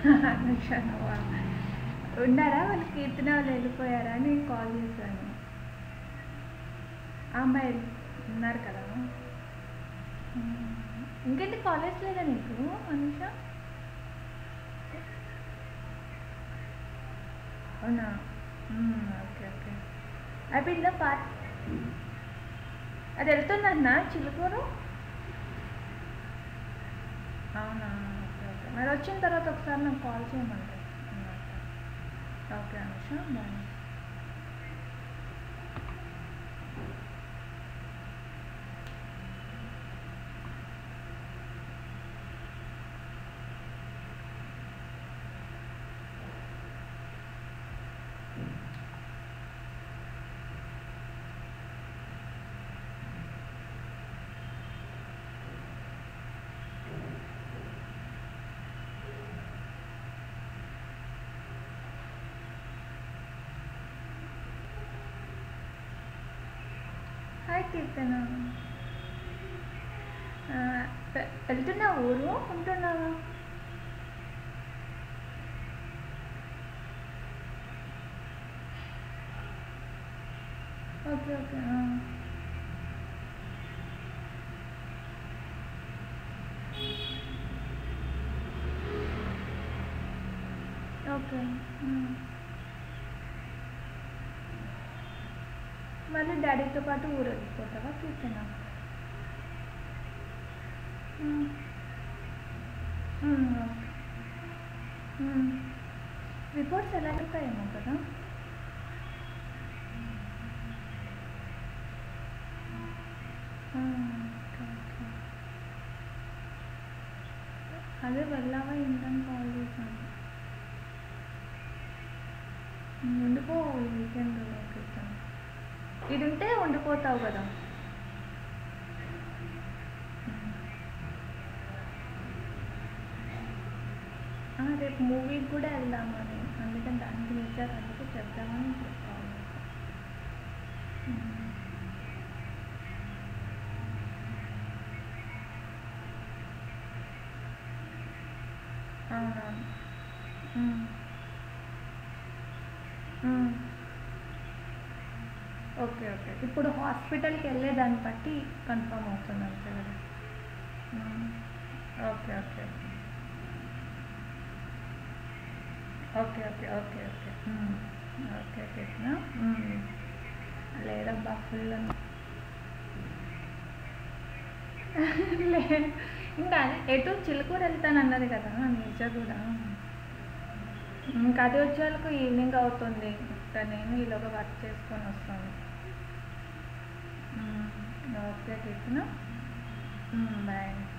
అనుషానవా ఉన్నారా వాళ్ళు కీర్తన వాళ్ళు వెళ్ళిపోయారా అని నేను కాల్ చేశాను ఆ అమ్మాయి ఉన్నారు కదా ఉమ్. ఇంకేంటి కాలేజ్ లేదా నీకు అనుష అవునా ఉమ్, ఓకే ఓకే అయిపోయిందా పార్ట్ అది వెళ్తుందన్నా చిలుకూరు అవునా ఓకే ఓకే మరి వచ్చిన తర్వాత ఒకసారి నాకు కాల్ చేయమంటారు okay Anusha bye hi Keerthana ఆ, వె- వెళ్తున్నావా ఊరు ఉంటున్నావా ఓకే ఓకే ఆ. Okay um. మళ్ళీ డాడీతో పాటు ఊరు వెళ్ళిపోతావా కీర్తన ఉమ్. ఉమ్, ఓకే. ఉమ్. రిపోర్ట్స్ ఎలా వెళ్తాయేమో కదా ఉమ్, ఓకే, ఓకే. అదే వెళ్ళావా ఏంటని కాల్ చేశాను ఉమ్, ఉండిపో ఈ వీకెండ్ కీర్తన ఇది ఉంటే ఉండిపోతావు కదా ఆ, రేపు మూవీకి కూడా వెళ్దామని అందుకని దానికి పిలిచారు అందుకే చెప్దామని చెప్పాను అవునవును ఉమ్. ఉమ్. ఓకే ఓకే ఇప్పుడు హాస్పిటల్కి వెళ్ళే దాన్ని బట్టి కన్ఫర్మ్ అవుతుంది అంతే కదా um. Okay okay okay okay okay okay um. Okay Krishna um. లేదబ్బా ఫుల్ లే ఇంకా అదే ఎటు చిలుకూరు వెళ్తాను అన్నది కదా నిజ కూడా ఇంకా అది వచ్చే వాళ్ళకు ఈవినింగ్ అవుతుంది ఇంకా నేను ఈలోగా వర్క్ చేసుకొని వస్తాను ఉమ్. Okay Krishna bye